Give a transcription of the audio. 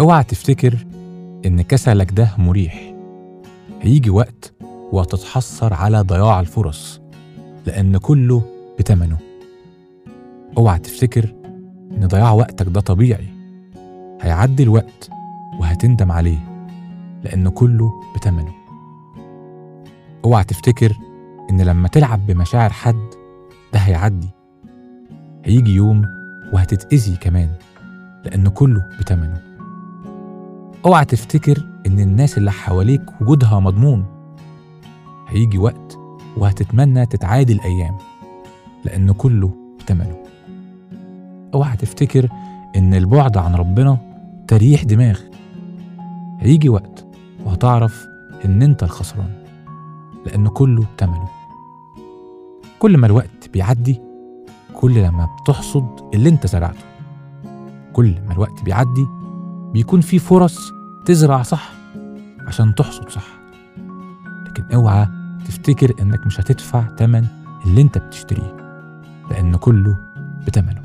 اوعى تفتكر إن كسلك ده مريح هيجي وقت وهتتحسر على ضياع الفرص لأن كله بتمنه اوعى تفتكر إن ضياع وقتك ده طبيعي هيعدي الوقت وهتندم عليه لأن كله بتمنه اوعى تفتكر إن لما تلعب بمشاعر حد ده هيعدي هيجي يوم وهتتأذي كمان لأن كله بتمنه اوعى تفتكر إن الناس اللي حواليك وجودها مضمون هيجي وقت وهتتمنى تتعادل أيام لأن كله بتمنه اوعى تفتكر إن البعد عن ربنا تريح دماغ هيجي وقت وهتعرف إن أنت الخسران لأن كله بتمنه كل ما الوقت بيعدي كل لما بتحصد اللي انت زرعته كل ما الوقت بيعدي بيكون في فرص تزرع صح عشان تحصد صح لكن اوعى تفتكر انك مش هتدفع تمن اللي انت بتشتريه لان كله بتمنه